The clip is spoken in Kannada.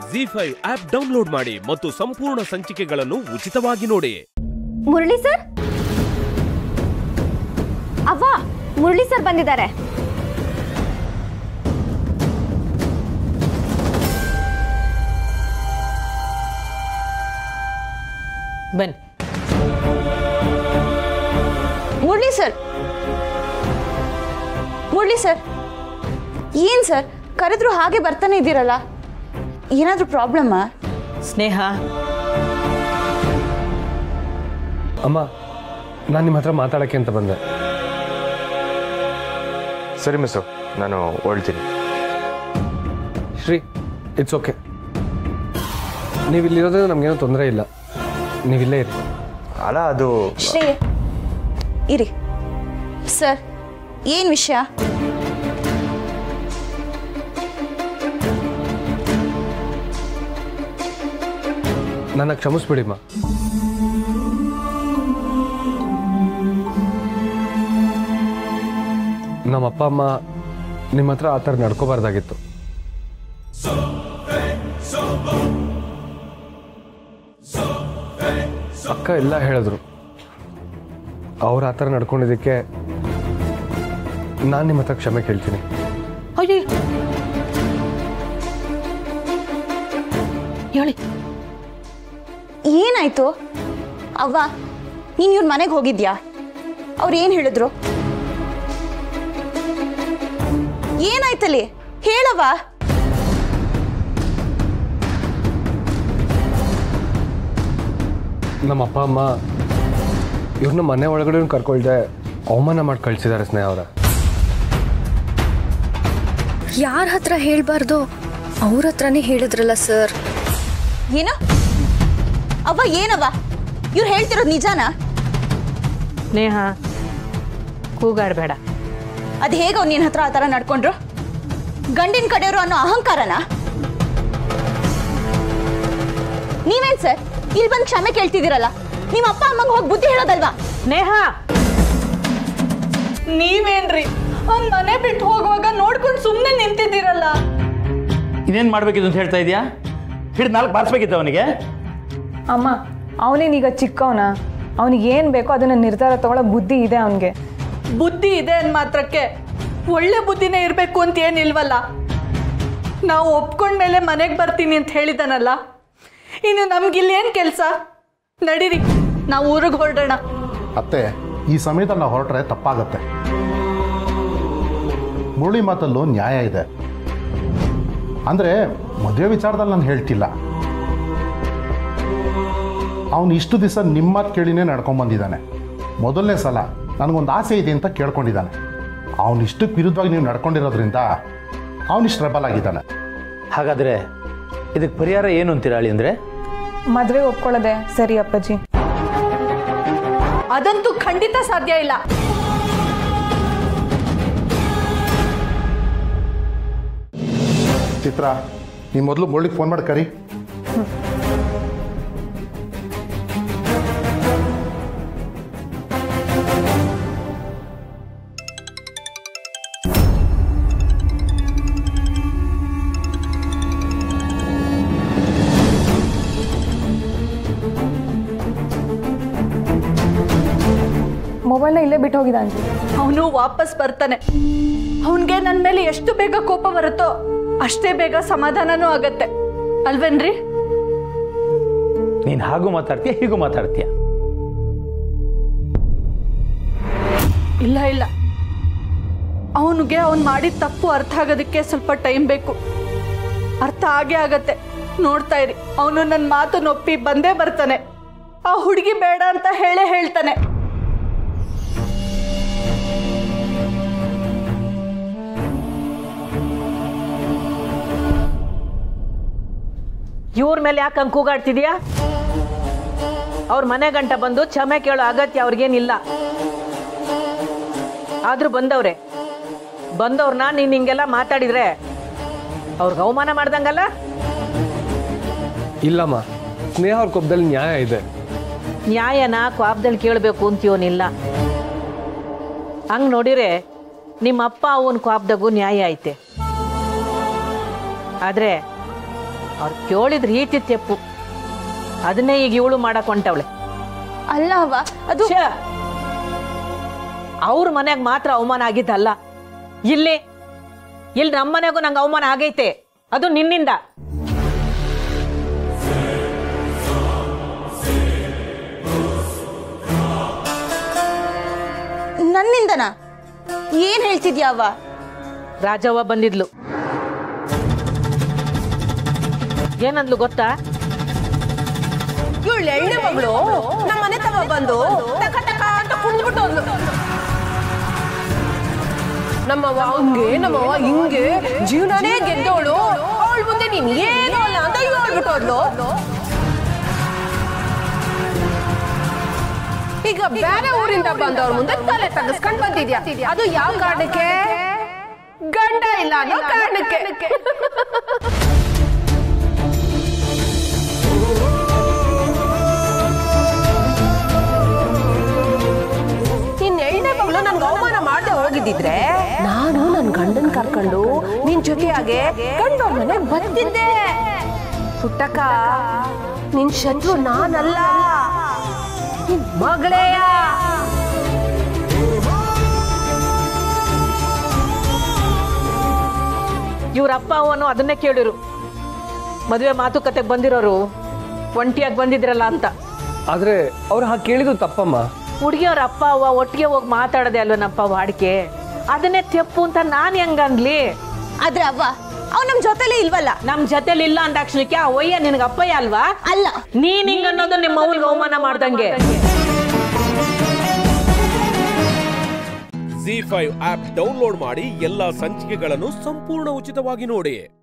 ಜಿ ಫೈವ್ ಆಪ್ ಡೌನ್ಲೋಡ್ ಮಾಡಿ ಮತ್ತು ಸಂಪೂರ್ಣ ಸಂಚಿಕೆಗಳನ್ನು ಉಚಿತವಾಗಿ ನೋಡಿ ಮುರಳಿ ಸರ್ ಅವ್ವ ಮುರಳಿ ಸರ್ ಬಂದಿದ್ದಾರೆ ಬನ್ನಿ ಮುರಳಿ ಸರ್ ಮುರಳಿ ಸರ್ ಏನು ಸರ್ ಕರೆದ್ರು ಹಾಗೆ ಬರ್ತಾನೆ ಇದ್ದೀರಲ್ಲ ಏನಾದರೂ ಪ್ರಾಬ್ಲಮ್ಮಾ ಸ್ನೇಹ ಅಮ್ಮ ನಾನು ನಿಮ್ಮ ಹತ್ರ ಮಾತಾಡೋಕ್ಕೆ ಅಂತ ಬಂದೆ ಸರಿ ಮಿಸ್ಸು ನಾನು ಹೊಳ್ತೀನಿ ಶ್ರೀ ಇಟ್ಸ್ ಓಕೆ ನೀವು ಇಲ್ಲಿರೋದ್ರಿಂದ ನಮಗೇನೋ ತೊಂದರೆ ಇಲ್ಲ ನೀವಿಲ್ಲೇ ಇರಿ ಅಲ್ಲ ಅದು ಶ್ರೀ ಇರಿ ಸರ್ ಏನು ವಿಷಯ ನನ್ನ ಕ್ಷಮಿಸ್ಬಿಡಿಮ್ಮ ನಮ್ಮ ಅಪ್ಪ ಅಮ್ಮ ನಿಮ್ಮ ಹತ್ರ ಆ ಥರ ನಡ್ಕೋಬಾರ್ದಾಗಿತ್ತು ಅಕ್ಕ ಎಲ್ಲ ಹೇಳಿದ್ರು ಅವ್ರು ಆ ಥರ ನಡ್ಕೊಂಡಿದ್ದಕ್ಕೆ ನಾನು ನಿಮ್ಮ ಹತ್ರ ಕ್ಷಮೆ ಕೇಳ್ತೀನಿ ಅಯ್ಯೋ ಹೇಳಿ ಏನಾಯ್ತು ಅವ್ವ ನೀನು ಇವ್ರ ಮನೆಗೆ ಹೋಗಿದ್ಯಾ ಅವ್ರು ಏನು ಹೇಳಿದ್ರು ಏನಾಯ್ತಲ್ಲಿ ಹೇಳವ್ವ ನಮ್ಮ ಅಪ್ಪ ಅಮ್ಮ ಇವ್ರನ್ನ ಮನೆ ಒಳಗಡೆ ಕರ್ಕೊಳ್ದೆ ಅವಮಾನ ಮಾಡಿ ಕಳ್ಸಿದ್ದಾರೆ ಸ್ನೇಹ ಅವರ ಯಾರ ಹತ್ರ ಹೇಳ್ಬಾರ್ದು ಅವ್ರ ಹತ್ರನೇ ಹೇಳಿದ್ರಲ್ಲ ಸರ್ ಏನು ಅವ್ವ ಏನವ್ವ ಇವ್ರು ಹೇಳ್ತಿರೋದು ನಿಜಾನಾ ಸ್ನೇಹ ಕೂಗಾಡಬೇಡ ಅದು ಹೇಗೆ ಅವ್ನು ನಿನ್ನ ಹತ್ರ ಆ ಥರ ನಡ್ಕೊಂಡ್ರು ಗಂಡಿನ ಕಡೆಯವರು ಅನ್ನೋ ಅಹಂಕಾರನ ನೀವೇನ್ ಸರ್ ಇಲ್ಲಿ ಬಂದು ಕ್ಷಮೆ ಕೇಳ್ತಿದ್ದೀರಲ್ಲ ನಿಮ್ಮ ಅಪ್ಪ ಅಮ್ಮಂಗೆ ಹೋಗಿ ಬುದ್ಧಿ ಹೇಳೋದಲ್ವಾ ಸ್ನೇಹ ನೀವೇನ್ರಿ ಅವ್ನ್ ಮನೆ ಬಿಟ್ಟು ಹೋಗುವಾಗ ನೋಡ್ಕೊಂಡು ಸುಮ್ಮನೆ ನಿಂತಿದ್ದೀರಲ್ಲ ಇನ್ನೇನು ಮಾಡ್ಬೇಕಿತ್ತು ಅಂತ ಹೇಳ್ತಾ ಇದೆಯಾ ಹಿಡಿದು ನಾಲ್ಕು ಬಾರಿಸ್ಬೇಕಿತ್ತು ಅವನಿಗೆ ಅಮ್ಮ ಅವನೇನೀಗ ಚಿಕ್ಕವನ ಅವನಿಗೆ ಏನು ಬೇಕೋ ಅದನ್ನ ನಿರ್ಧಾರ ತಗೊಳ್ಳೋ ಬುದ್ಧಿ ಇದೆ ಅವನಿಗೆ ಬುದ್ಧಿ ಇದೆ ಅಂದ ಮಾತ್ರಕ್ಕೆ ಒಳ್ಳೆ ಬುದ್ಧಿನೇ ಇರಬೇಕು ಅಂತ ಏನಿಲ್ವಲ್ಲ ನಾವು ಒಪ್ಕೊಂಡ್ಮೇಲೆ ಮನೆಗೆ ಬರ್ತೀನಿ ಅಂತ ಹೇಳಿದಾನಲ್ಲ ಇನ್ನು ನಮ್ಗಿಲ್ಲಿ ಏನು ಕೆಲಸ ನಡೀರಿ ನಾವು ಊರಿಗೆ ಹೊರಡೋಣ ಅತ್ತೆ ಈ ಸಮಯದಲ್ಲಿ ನಾವು ಹೊರಟ್ರೆ ತಪ್ಪಾಗತ್ತೆ ಮುರಳಿ ಮಾತಲ್ಲೂ ನ್ಯಾಯ ಇದೆ ಅಂದರೆ ಮದುವೆ ವಿಚಾರದಲ್ಲಿ ನಾನು ಹೇಳ್ತಿಲ್ಲ ಅವನು ಇಷ್ಟು ದಿವಸ ನಿಮ್ಮ ಮಾತು ಕೇಳಿನೇ ನಡ್ಕೊಂಬಂದಿದ್ದಾನೆ ಮೊದಲನೇ ಸಲ ನನಗೊಂದು ಆಸೆ ಇದೆ ಅಂತ ಕೇಳ್ಕೊಂಡಿದ್ದಾನೆ ಅವನು ಇಷ್ಟಕ್ಕೆ ವಿರುದ್ಧವಾಗಿ ನೀವು ನಡ್ಕೊಂಡಿರೋದ್ರಿಂದ ಅವನಿಷ್ಟು ರೆಬಲ್ ಆಗಿದ್ದಾನೆ ಹಾಗಾದರೆ ಇದಕ್ಕೆ ಪರಿಹಾರ ಏನು ಅಂತೀರ ಅಳಿ ಅಂದರೆ ಮದುವೆ ಒಪ್ಕೊಳ್ಳೋದೆ ಸರಿ ಅಪ್ಪಾಜಿ ಅದಂತೂ ಖಂಡಿತ ಸಾಧ್ಯ ಇಲ್ಲ ಚಿತ್ರ ನೀನು ಮೊದಲು ಮುರಳಿಗೆ ಫೋನ್ ಮಾಡಿ ಕರಿ ಮೊಬೈಲ್ನ ಇಲ್ಲೇ ಬಿಟ್ಟು ಹೋಗಿದ್ದಾನೆ ಅವನು ವಾಪಸ್ ಬರ್ತಾನೆ ಅವನಿಗೆ ನನ್ನ ಮೇಲೆ ಎಷ್ಟು ಬೇಗ ಕೋಪ ಬರುತ್ತೋ ಅಷ್ಟೇ ಬೇಗ ಸಮಾಧಾನನೂ ಆಗತ್ತೆ ಅಲ್ವೇನ್ರಿ ನೀನು ಹಾಗೂ ಮಾತಾಡ್ತೀಯ ಹೀಗೂ ಮಾತಾಡ್ತೀಯ ಇಲ್ಲ ಇಲ್ಲ ಅವನಿಗೆ ಅವ್ನು ಮಾಡಿದ ತಪ್ಪು ಅರ್ಥ ಆಗೋದಕ್ಕೆ ಸ್ವಲ್ಪ ಟೈಮ್ ಬೇಕು ಅರ್ಥ ಆಗೇ ಆಗತ್ತೆ ನೋಡ್ತಾ ಇರಿ ಅವನು ನನ್ನ ಮಾತು ನೊಪ್ಪಿ ಬಂದೇ ಬರ್ತಾನೆ ಆ ಹುಡುಗಿ ಬೇಡ ಅಂತ ಹೇಳೇ ಹೇಳ್ತಾನೆ ಇವ್ರ ಮೇಲೆ ಯಾಕೆ ಹಂಗೆ ಕೂಗಾಡ್ತಿದ್ಯಾ ಅವ್ರ ಮನೆ ಗಂಟ ಬಂದು ಕ್ಷಮೆ ಕೇಳೋ ಅಗತ್ಯ ಅವ್ರಿಗೇನಿಲ್ಲ ಆದ್ರೂ ಬಂದವ್ರೆ ಬಂದವ್ರನ್ನ ನೀನು ಹಿಂಗೆಲ್ಲ ಮಾತಾಡಿದ್ರೆ ಅವ್ರಿಗೆ ಅವಮಾನ ಮಾಡ್ದಂಗಲ್ಲ ಇಲ್ಲಮ್ಮ ಸ್ನೇಹ ಅವ್ರ ಕೊಬ್ಬದಲ್ಲಿ ನ್ಯಾಯ ಇದೆ ನ್ಯಾಯನ ಕ್ವಾಬ್ದಲ್ಲಿ ಕೇಳಬೇಕು ಅಂತೀವನಿಲ್ಲ ಹಂಗೆ ನೋಡಿರೆ ನಿಮ್ಮ ಅಪ್ಪ ಅವನ ಕ್ವಾಬ್ದಾಗೂ ನ್ಯಾಯ ಐತೆ ಆದರೆ ಅವ್ರು ಕೇಳಿದ ರೀತಿ ತೆಪ್ಪು ಅದನ್ನೇ ಈಗ ಇವಳು ಮಾಡಕ್ ಹೊಂಟವಳೆ ಅಲ್ಲ ಅವ್ವ ಅದು ಅವ್ರ ಮನೆಯಾಗ ಮಾತ್ರ ಅವಮಾನ ಆಗಿದ್ದಲ್ಲ ಇಲ್ಲಿ ಇಲ್ಲಿ ನಮ್ಮ ಮನೆಗೂ ನಂಗೆ ಅವಮಾನ ಆಗೈತೆ ಅದು ನಿನ್ನಿಂದ ನನ್ನಿಂದನಾ ಏನ್ ಹೇಳ್ತಿದ್ಯಾ ಅವ್ವ ರಾಜವ್ವ ಬಂದಿದ್ಲು ಏನಂದ್ಲು ಗೊತ್ತಾ ಇವಳು ಎಣ್ಣೆ ಮಗಳು ನಮ್ಮ ಮನೆ ತವ ಬಂದು ಟಕ ಟಕ ಅಂತ ಕುಂದ್ಬಿಟ್ಟು ಅಂದ್ಲು. ನಮ್ಮವ್ವ ಹಂಗೆ ನಮ್ಮವ್ವ ಹಿಂಗೆ ಜೀವನನೇ ಗೆದ್ದವಳು ಅವಳ ಮುಂದೆ ನೀನ್ ಏನೂ ಅಲ್ಲ ಅಂತ ಹೇಳ್ಬಿಟ್ಟು ಹೋದ್ಲು ಈಗ ಬೇರೆ ಊರಿಂದ ಬಂದವ್ರ ಮುಂದೆ ತಲೆ ತಗ್ಸ್ಕೊಂಡ್ ಬಂದಿದ್ಯಾ ಅದು ಯಾವ ಕಾರಣಕ್ಕೆ ಗಂಡ ಇಲ್ಲ ಅನ್ನೋ ಕಾರಣಕ್ಕೆ ನಿನ್ ಎಣ್ಣೆ ಮಗಳು ನನ್ಗೆ ಅವಮಾನ ಮಾಡದೆ ಹೋಗಿದ್ದಿದ್ರೆ ನಾನು ನನ್ ಗಂಡನ್ ಕರ್ಕೊಂಡು ನಿನ್ ಜೊತೆಯಾಗೆ ಗಂಡವ್ರ ಮನೆಗ್ ಬಂದಿದ್ದೆ ಪುಟ್ಟಕ್ಕ ನಿನ್ ಶತ್ರು ನಾನಲ್ಲ ನಿನ್ ಮಗಳೇಯ ಇವ್ರ ಅಪ್ಪ ಅವನು ಅದನ್ನೇ ಕೇಳಿರು ಮದುವೆ ಮಾತುಕತೆಗೆ ಬಂದಿರೋರು ಒಂಟಿಯಾಗಿ ಬಂದಿದ್ರಲ್ಲ ಅಂತ ಆದರೆ ಅವ್ರು ಹಾಗೆ ಕೇಳಿದ್ದು ತಪ್ಪಮ್ಮ ಹುಡುಗಿಯವ್ರ ಅಪ್ಪ ಅವ್ವ ಒಟ್ಟಿಗೆ ಹೋಗಿ ಮಾತಾಡದೆ ಅಲ್ವೇನಪ್ಪ ವಾಡಿಕೆ ಅದನ್ನೇ ತೆಪ್ಪು ಅಂತ ನಾನು ಹೆಂಗನ್ಲಿ ಆದ್ರೆ ಅವ್ವ ಅವ್ ನಮ್ ಜೊತೆಲೇ ಇಲ್ವಲ್ಲ ನಮ್ ಜೊತೆಲಿ ಇಲ್ಲ ಅಂದಾಕ್ಷಣಕ್ಕೆ ಆ ಒಯ್ಯ ನಿನಗೆ ಅಪ್ಪಯ್ಯ ಅಲ್ವಾ ಅಲ್ಲ ನೀನ್ ಹಿಂಗ ಅನ್ನೋದು ನಿಮ್ಮ ಅವ್ರಿಗೆ ಅವಮಾನ ಮಾಡ್ದಂಗೆ ಜಿ ಫೈವ್ ಆಪ್ ಡೌನ್ಲೋಡ್ ಮಾಡಿ ಎಲ್ಲಾ ಸಂಚಿಕೆಗಳನ್ನು ಸಂಪೂರ್ಣ ಉಚಿತವಾಗಿ ನೋಡಿ